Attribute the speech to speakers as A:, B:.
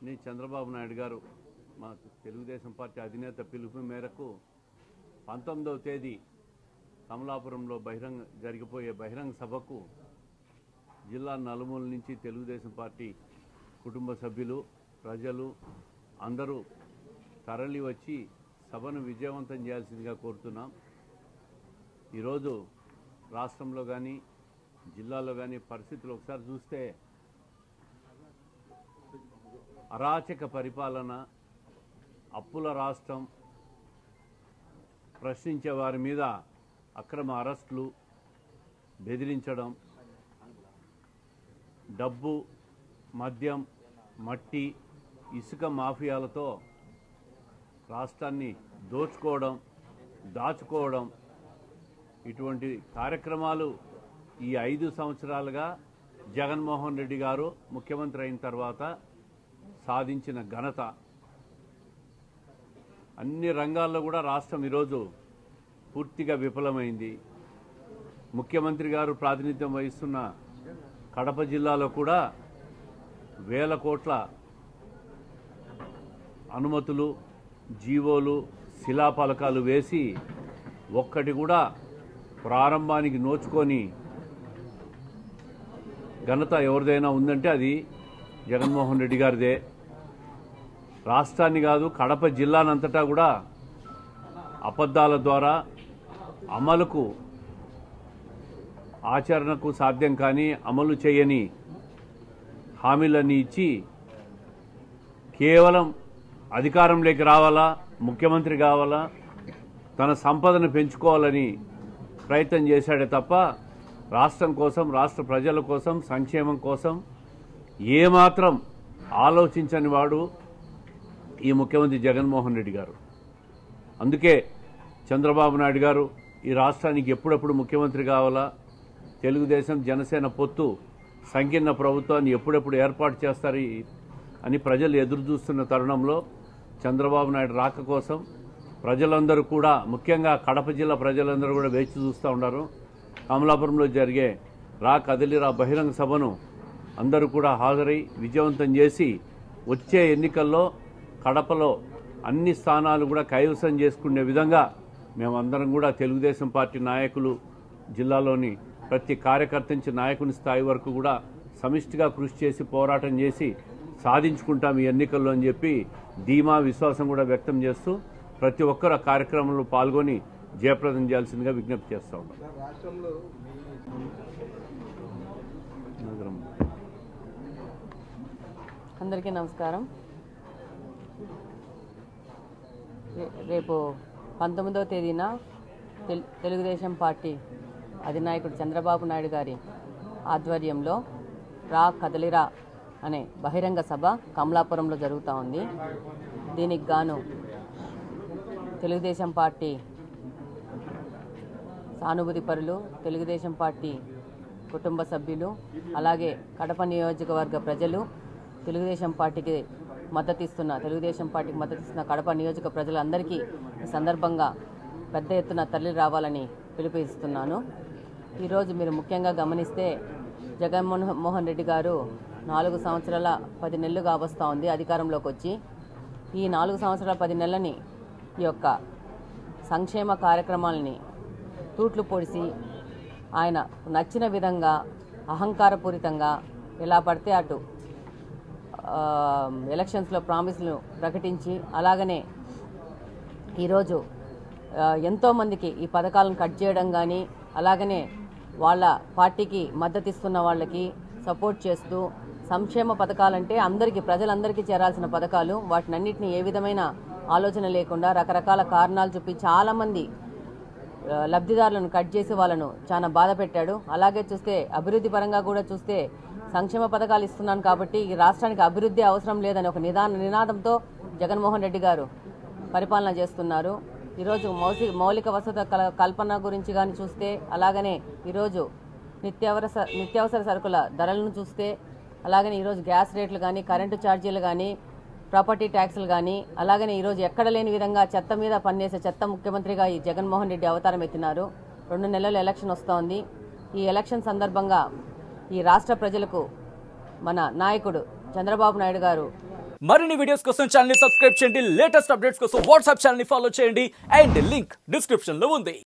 A: ని చంద్రబాబు నాయుడు గారు మా తెలుగుదేశం పార్టీ అధినేత పిలుపు మేరకు పంతొమ్మిదవ తేదీ కమలాపురంలో బహిరంగ జరిగిపోయే బహిరంగ సభకు జిల్లా నలుమూల నుంచి తెలుగుదేశం పార్టీ కుటుంబ సభ్యులు ప్రజలు అందరూ తరలి వచ్చి సభను విజయవంతం చేయాల్సిందిగా కోరుతున్నాం ఈరోజు రాష్ట్రంలో కానీ జిల్లాలో కానీ పరిస్థితులు ఒకసారి చూస్తే అరాచక పరిపాలన అప్పుల రాష్ట్రం ప్రశ్నించే వారి మీద అక్రమ అరెస్టులు బెదిరించడం డబ్బు మద్యం మట్టి ఇసుక మాఫియాలతో రాష్ట్రాన్ని దోచుకోవడం దాచుకోవడం ఇటువంటి కార్యక్రమాలు ఈ ఐదు సంవత్సరాలుగా జగన్మోహన్ రెడ్డి గారు ముఖ్యమంత్రి అయిన తర్వాత సాధించిన ఘనత అన్ని రంగాల్లో కూడా రాష్ట్రం ఈరోజు పూర్తిగా విఫలమైంది ముఖ్యమంత్రి గారు ప్రాతినిధ్యం వహిస్తున్న కడప జిల్లాలో కూడా వేల కోట్ల అనుమతులు జీవోలు శిలాఫలకాలు వేసి ఒక్కటి కూడా ప్రారంభానికి నోచుకొని ఘనత ఎవరిదైనా ఉందంటే అది జగన్మోహన్ రెడ్డి గారిదే రాష్ట్రాన్ని కాదు కడప జిల్లానంతటా కూడా అబద్ధాల ద్వారా అమలుకు ఆచరణకు సాధ్యం కానీ అమలు చేయని హామీలన్నీ ఇచ్చి కేవలం అధికారంలోకి రావాలా ముఖ్యమంత్రి కావాలా తన సంపదను పెంచుకోవాలని ప్రయత్నం చేశాడే తప్ప రాష్ట్రం కోసం రాష్ట్ర ప్రజల కోసం సంక్షేమం కోసం ఏమాత్రం ఆలోచించని వాడు ఈ ముఖ్యమంత్రి జగన్మోహన్ రెడ్డి గారు అందుకే చంద్రబాబు నాయుడు గారు ఈ రాష్ట్రానికి ఎప్పుడెప్పుడు ముఖ్యమంత్రి కావాలా తెలుగుదేశం జనసేన పొత్తు సంకీర్ణ ప్రభుత్వాన్ని ఎప్పుడెప్పుడు ఏర్పాటు చేస్తారు ఈ- అని ప్రజలు ఎదురు చూస్తున్న తరుణంలో చంద్రబాబు నాయుడు రాక కోసం ప్రజలందరూ కూడా ముఖ్యంగా కడప జిల్లా ప్రజలందరూ కూడా వేచి చూస్తూ ఉన్నారు కమలాపురంలో జరిగే రా కదిలిరా బహిరంగ సభను అందరూ కూడా హాజరై విజయవంతం చేసి వచ్చే ఎన్నికల్లో కడపలో అన్ని స్థానాలు కూడా కైవసం చేసుకునే విధంగా మేమందరం కూడా తెలుగుదేశం పార్టీ నాయకులు జిల్లాలోని ప్రతి కార్యకర్త నుంచి నాయకుని స్థాయి వరకు కూడా సమిష్టిగా కృషి చేసి పోరాటం చేసి సాధించుకుంటాం ఈ ఎన్నికల్లో అని చెప్పి ధీమా విశ్వాసం కూడా వ్యక్తం చేస్తూ ప్రతి ఒక్కరు ఆ కార్యక్రమంలో పాల్గొని జయప్రదం చేయాల్సిందిగా విజ్ఞప్తి చేస్తా ఉన్నాం
B: రాష్ట్రంలో
A: నగరం.
C: అందరికీ నమస్కారం రే- రేపు పంతొమ్మిదవ తేదీన తెల్- తెలుగుదేశం పార్టీ అధినాయకుడు చంద్రబాబు నాయుడు గారి ఆధ్వర్యంలో రా కదలిరా అనే బహిరంగ సభ కమలాపురంలో జరుగుతూ ఉంది దీనికి గాను తెలుగుదేశం పార్టీ సానుభూతి పరులు తెలుగుదేశం పార్టీ కుటుంబ సభ్యులు అలాగే కడప నియోజకవర్గ ప్రజలు తెలుగుదేశం పార్టీకి మద్దతిస్తున్న తెలుగుదేశం పార్టీకి మద్దతిస్తున్న కడప నియోజక ప్రజలందరికీ ఈ సందర్భంగా పెద్ద ఎత్తున తరలి రావాలని పిలుపునిస్తున్నాను ఈరోజు మీరు ముఖ్యంగా గమనిస్తే జగన్మోహన్ మోహన్ రెడ్డి గారు నాలుగు సంవత్సరాల పది నెలలు కావస్తూ ఉంది అధికారంలోకి వచ్చి ఈ నాలుగు సంవత్సరాల పది నెలలని ఈ యొక్క సంక్షేమ కార్యక్రమాలని తూట్లు పొడిసి ఆయన నచ్చిన విధంగా అహంకారపూరితంగా ఎలా పడితే అటు ఆ, ఎలక్షన్స్లో ప్రామిస్లు ప్రకటించి అలాగనే ఈరోజు ఆ, ఎంతోమందికి ఈ పథకాలను కట్ చేయడం కానీ అలాగనే వాళ్ళ పార్టీకి మద్దతిస్తున్న వాళ్ళకి సపోర్ట్ చేస్తూ సంక్షేమ పథకాలంటే అందరికీ ప్రజలందరికీ చేరాల్సిన పథకాలు వాటినన్నింటినీ ఏ విధమైన ఆలోచన లేకుండా రకరకాల కారణాలు చూపి చాలామంది ఆ, లబ్ధిదారులను కట్ చేసి వాళ్ళను చాలా బాధ పెట్టాడు అలాగే చూస్తే అభివృద్ధి పరంగా కూడా చూస్తే సంక్షేమ పథకాలు ఇస్తున్నాను కాబట్టి ఈ రాష్ట్రానికి అభివృద్ధి అవసరం లేదని ఒక నిదాన నినాదంతో జగన్మోహన్ రెడ్డి గారు పరిపాలన చేస్తున్నారు ఈరోజు మౌసి మౌలిక వసతుల కల- కల్పన గురించి కానీ చూస్తే అలాగనే ఈరోజు నిత్యావసర నిత్యావసర సరుకుల ధరలను చూస్తే అలాగనే ఈరోజు గ్యాస్ రేట్లు కానీ కరెంటు ఛార్జీలు కానీ ప్రాపర్టీ ట్యాక్సులు కానీ అలాగనే ఈరోజు ఎక్కడ లేని విధంగా చెత్త మీద పనిచేసే చెత్త ముఖ్యమంత్రిగా ఈ జగన్మోహన్ రెడ్డి అవతారం ఎత్తినారు రెండు నెలలు ఎలక్షన్ వస్తోంది ఈ ఎలక్షన్ సందర్భంగా ఈ రాష్ట్ర ప్రజలకు మన నాయకుడు చంద్రబాబు నాయుడు గారు
B: మరిన్ని వీడియోస్ కోసం ఛానల్ ని సబ్స్క్రైబ్ చేయండి లేటెస్ట్ అప్డేట్స్ కోసం వాట్సాప్ ఛానల్ ని ఫాలో చేయండి అండ్ లింక్ డిస్క్రిప్షన్ లో ఉంది